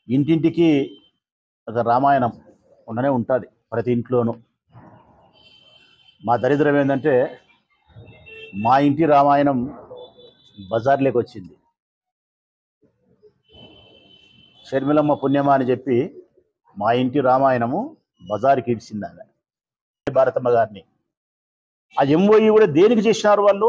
ఇంటింటికి ఒక రామాయణం ఉండనే ఉంటుంది ప్రతి ఇంట్లోనూ మా దరిద్రం ఏంటంటే మా ఇంటి రామాయణం బజార్లోకి వచ్చింది షర్మిలమ్మ పుణ్యమా అని చెప్పి మా ఇంటి రామాయణము బజారుకి ఇడిచింది ఆమె భారతమ్మ గారిని ఆ ఎంఓఈ కూడా దేనికి చేసినారు వాళ్ళు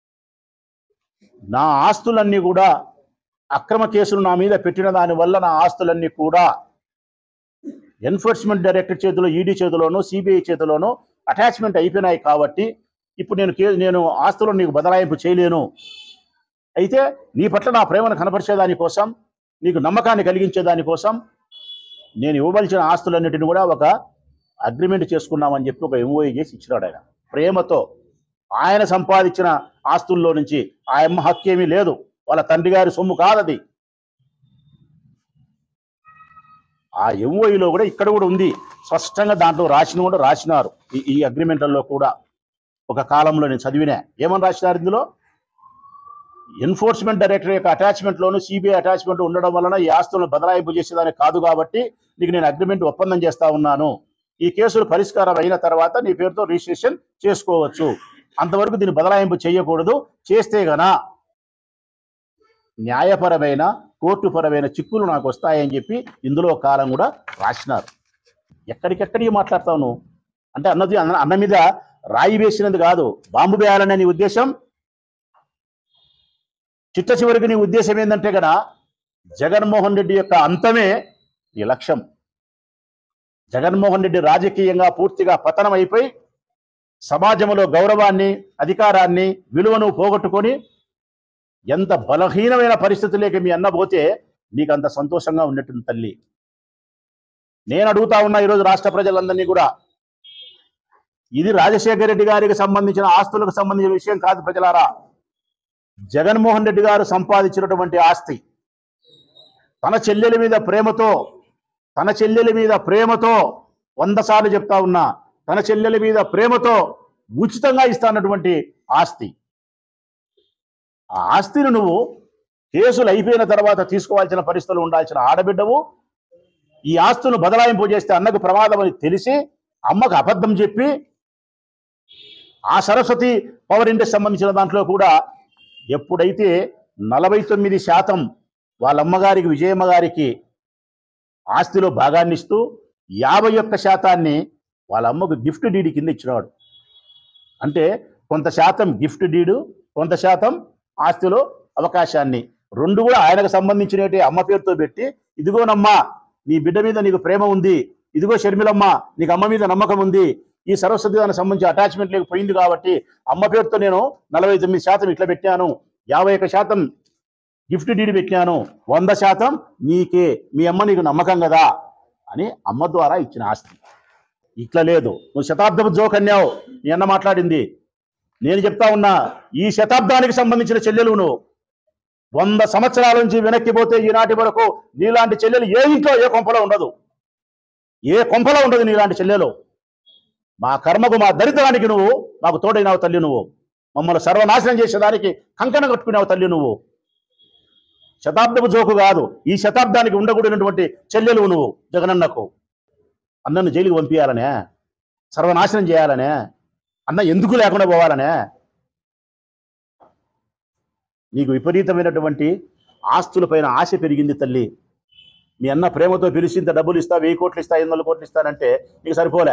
నా ఆస్తులన్నీ కూడా అక్రమ కేసులు నా మీద పెట్టిన దానివల్ల నా ఆస్తులన్నీ కూడా ఎన్ఫోర్స్మెంట్ డైరెక్టర్ చేతిలో ఈడీ చేతిలోనూ సిబిఐ చేతిలోనూ అటాచ్మెంట్ అయిపోయినాయి కాబట్టి ఇప్పుడు నేను కే నేను ఆస్తులను నీకు బదలాయింపు చేయలేను అయితే నీ పట్ల నా ప్రేమను కనపరిచేదాని కోసం నీకు నమ్మకాన్ని కలిగించే దానికోసం నేను ఇవ్వవలసిన ఆస్తులన్నిటిని కూడా ఒక అగ్రిమెంట్ చేసుకున్నామని చెప్పి ఒక ఎంఓఈ చేసి ఇచ్చినాడు ఆయన ప్రేమతో ఆయన సంపాదించిన ఆస్తుల్లో నుంచి ఆ అమ్మ హక్కు ఏమీ లేదు వాళ్ళ తండ్రి గారి సొమ్ము కాదది ఆ ఎంఓఈలో కూడా ఇక్కడ కూడా ఉంది స్పష్టంగా దాంట్లో రాసిన కూడా రాసినారు ఈ ఈ అగ్రిమెంట్లలో కూడా ఒక కాలంలో నేను చదివినా ఏమని రాసినారు ఇందులో ఎన్ఫోర్స్మెంట్ డైరెక్టర్ యొక్క అటాచ్మెంట్లోను సిబిఐ అటాచ్మెంట్ ఉండడం వలన ఈ ఆస్తులను బదలాయింపు చేసేదానికి కాదు కాబట్టి నీకు నేను అగ్రిమెంట్ ఒప్పందం చేస్తా ఉన్నాను ఈ కేసులు పరిష్కారం అయిన తర్వాత నీ పేరుతో రిజిస్ట్రేషన్ చేసుకోవచ్చు అంతవరకు దీన్ని బదలాయింపు చేయకూడదు చేస్తే గన న్యాయపరమైన కోర్టుపరమైన చిక్కులు నాకు వస్తాయని చెప్పి ఇందులో ఒక కాలం కూడా రాసినారు ఎక్కడికెక్కడికి మాట్లాడతావు నువ్వు అంటే అన్నది అన్న అన్న మీద రాయి వేసినది కాదు బాంబు వేయాలనే నీ ఉద్దేశం చిట్ట చివరికి నీ ఉద్దేశం ఏంటంటే కదా జగన్మోహన్ రెడ్డి యొక్క అంతమే నీ లక్ష్యం జగన్మోహన్ రెడ్డి రాజకీయంగా పూర్తిగా పతనం అయిపోయి సమాజంలో గౌరవాన్ని అధికారాన్ని విలువను పోగొట్టుకొని ఎంత బలహీనమైన పరిస్థితులేకి మీ అన్న పోతే నీకు అంత సంతోషంగా ఉన్నట్టుంది తల్లి నేను అడుగుతా ఉన్నా ఈరోజు రాష్ట్ర ప్రజలందరినీ కూడా ఇది రాజశేఖర రెడ్డి గారికి సంబంధించిన ఆస్తులకు సంబంధించిన విషయం కాదు ప్రజలారా జగన్మోహన్ రెడ్డి గారు సంపాదించినటువంటి ఆస్తి తన చెల్లెల మీద ప్రేమతో తన చెల్లెల మీద ప్రేమతో వంద సార్లు చెప్తా ఉన్నా తన చెల్లెల మీద ప్రేమతో ఉచితంగా ఇస్తానటువంటి ఆస్తి ఆ ఆస్తిని నువ్వు కేసులు అయిపోయిన తర్వాత తీసుకోవాల్సిన పరిస్థితులు ఉండాల్సిన ఆడబిడ్డవు ఈ ఆస్తులను బదలాయింపు చేస్తే అన్నకు ప్రమాదం అని తెలిసి అమ్మకు అబద్ధం చెప్పి ఆ సరస్వతి పవర్ ఇండస్ట్రీ సంబంధించిన దాంట్లో కూడా ఎప్పుడైతే నలభై తొమ్మిది శాతం వాళ్ళ అమ్మగారికి విజయమ్మ గారికి ఆస్తిలో భాగాన్ని ఇస్తూ యాభై ఒక్క శాతాన్ని వాళ్ళ అమ్మకు గిఫ్ట్ డీడి కింద ఇచ్చినాడు అంటే కొంత శాతం గిఫ్ట్ డీడు కొంత శాతం ఆస్తిలో అవకాశాన్ని రెండు కూడా ఆయనకు సంబంధించినటి అమ్మ పేరుతో పెట్టి ఇదిగోనమ్మా నీ బిడ్డ మీద నీకు ప్రేమ ఉంది ఇదిగో షర్మిలమ్మ నీకు అమ్మ మీద నమ్మకం ఉంది ఈ సరస్వతి దానికి సంబంధించి అటాచ్మెంట్ లేక పోయింది కాబట్టి అమ్మ పేరుతో నేను నలభై తొమ్మిది శాతం ఇట్లా పెట్టాను యాభై ఒక్క శాతం గిఫ్ట్ డీడి పెట్టాను వంద శాతం నీకే మీ అమ్మ నీకు నమ్మకం కదా అని అమ్మ ద్వారా ఇచ్చిన ఆస్తి ఇట్లా లేదు నువ్వు శతాబ్దపు జోక్ అన్నావు నీ అన్న మాట్లాడింది నేను చెప్తా ఉన్నా ఈ శతాబ్దానికి సంబంధించిన చెల్లెలు నువ్వు వంద సంవత్సరాల నుంచి వెనక్కి పోతే ఈనాటి వరకు నీలాంటి చెల్లెలు ఏ ఇంట్లో ఏ కొంపలో ఉండదు ఏ కొంపలో ఉండదు నీలాంటి చెల్లెలు మా కర్మకు మా దరిద్రానికి నువ్వు మాకు తోడైనావు తల్లి నువ్వు మమ్మల్ని సర్వనాశనం చేసేదానికి కంకణం కట్టుకున్నావు తల్లి నువ్వు శతాబ్దపు జోకు కాదు ఈ శతాబ్దానికి ఉండకూడనటువంటి చెల్లెలు నువ్వు జగనన్నకు అన్నను జైలుకి పంపించాలనే సర్వనాశనం చేయాలనే అన్న ఎందుకు లేకుండా పోవాలనే నీకు విపరీతమైనటువంటి ఆస్తులపైన ఆశ పెరిగింది తల్లి మీ అన్న ప్రేమతో పిలిచి ఇంత డబ్బులు ఇస్తా వెయ్యి కోట్లు ఇస్తా ఐదు వందల కోట్లు ఇస్తానంటే నీకు సరిపోలే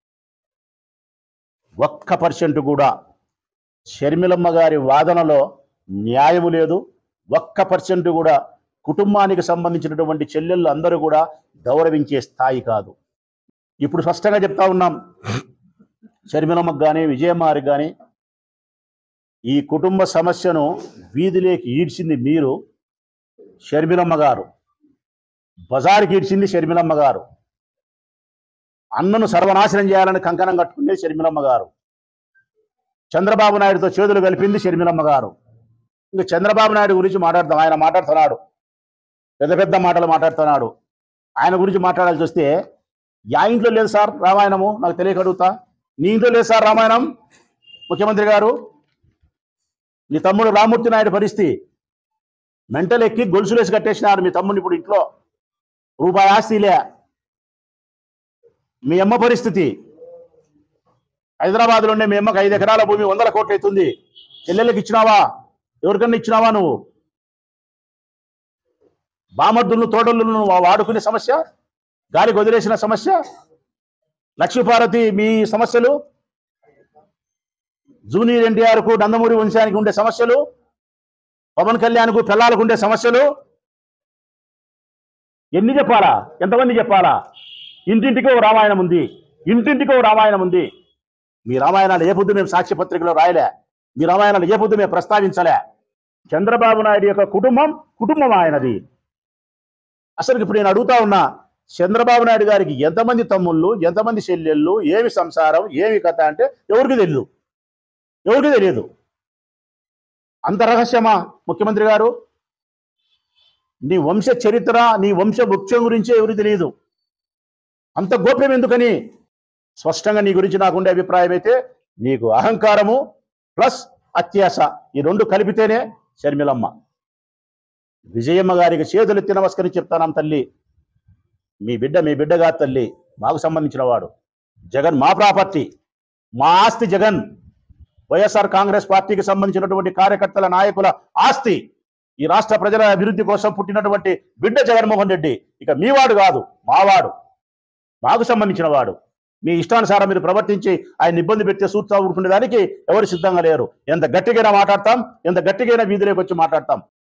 ఒక్క పర్సెంట్ కూడా షర్మిలమ్మ గారి వాదనలో న్యాయము లేదు ఒక్క పర్సెంట్ కూడా కుటుంబానికి సంబంధించినటువంటి చెల్లెళ్ళు అందరూ కూడా గౌరవించే స్థాయి కాదు ఇప్పుడు స్పష్టంగా చెప్తా ఉన్నాం షర్మిలమ్మకు కానీ విజయమ్మారికి కానీ ఈ కుటుంబ సమస్యను వీధిలోకి ఈడ్చింది మీరు షర్మిలమ్మ గారు బజారుకి ఈడ్చింది షర్మిలమ్మ గారు అన్నను సర్వనాశనం చేయాలని కంకణం కట్టుకునేది షర్మిలమ్మ గారు చంద్రబాబు నాయుడుతో చేతులు కలిపింది షర్మిలమ్మ గారు ఇంకా చంద్రబాబు నాయుడు గురించి మాట్లాడతాం ఆయన మాట్లాడుతున్నాడు పెద్ద పెద్ద మాటలు మాట్లాడుతున్నాడు ఆయన గురించి మాట్లాడాల్సి వస్తే యా ఇంట్లో లేదు సార్ రామాయణము నాకు తెలియక అడుగుతా నీ ఇంట్లో లేదు సార్ రామాయణం ముఖ్యమంత్రి గారు నీ తమ్ముడు రామూర్తి నాయుడు పరిస్థితి మెంటల్ ఎక్కి గొలుసులేసి కట్టేసినారు మీ తమ్ముడిని ఇప్పుడు ఇంట్లో రూపాయి ఆస్తిలే మీ అమ్మ పరిస్థితి హైదరాబాద్లో ఉండే మీ అమ్మకి ఐదు ఎకరాల భూమి వందల కోట్లు అవుతుంది చెల్లెళ్ళకి ఇచ్చినావా ఎవరికన్నా ఇచ్చినావా నువ్వు బామర్దులను తోడలను నువ్వు వాడుకునే సమస్య గాలికి వదిలేసిన సమస్య లక్ష్మీపార్వతి మీ సమస్యలు జూనియర్ ఎన్టీఆర్కు నందమూరి వంశానికి ఉండే సమస్యలు పవన్ కళ్యాణ్కు పిల్లలకు ఉండే సమస్యలు ఎన్ని చెప్పాలా ఎంతమంది చెప్పాలా ఇంటింటికి ఓ రామాయణం ఉంది ఇంటింటికి ఓ రామాయణం ఉంది మీ రామాయణాలు ఏ పొద్దు మేము సాక్ష్య పత్రికలో రాయలే మీ రామాయణాలు ఏ పొద్దు మేము ప్రస్తావించలే చంద్రబాబు నాయుడు యొక్క కుటుంబం కుటుంబం ఆయనది అసలు ఇప్పుడు నేను అడుగుతా ఉన్నా చంద్రబాబు నాయుడు గారికి ఎంతమంది తమ్ముళ్ళు ఎంతమంది చెల్లెళ్ళు ఏమి సంసారం ఏమి కథ అంటే ఎవరికి తెలియదు ఎవరికి తెలియదు అంత రహస్యమా ముఖ్యమంత్రి గారు నీ వంశ చరిత్ర నీ వంశ వృక్షం గురించే ఎవరికి తెలియదు అంత గోప్యం ఎందుకని స్పష్టంగా నీ గురించి నాకుండే అభిప్రాయం అయితే నీకు అహంకారము ప్లస్ అత్యాస ఈ రెండు కలిపితేనే షర్మిలమ్మ విజయమ్మ గారికి చేతులెత్తి నమస్కరించి చెప్తాను తల్లి మీ బిడ్డ మీ బిడ్డగా తల్లి మాకు సంబంధించిన వాడు జగన్ మా ప్రాపర్టీ మా ఆస్తి జగన్ వైఎస్ఆర్ కాంగ్రెస్ పార్టీకి సంబంధించినటువంటి కార్యకర్తల నాయకుల ఆస్తి ఈ రాష్ట్ర ప్రజల అభివృద్ధి కోసం పుట్టినటువంటి బిడ్డ జగన్మోహన్ రెడ్డి ఇక మీవాడు కాదు మావాడు మాకు సంబంధించిన వాడు మీ ఇష్టానుసారం మీరు ప్రవర్తించి ఆయన ఇబ్బంది పెడితే సూత్తా ఊరుకునే దానికి ఎవరు సిద్ధంగా లేరు ఎంత గట్టిగైనా మాట్లాడతాం ఎంత గట్టిగైనా వీధిలోకి వచ్చి మాట్లాడతాం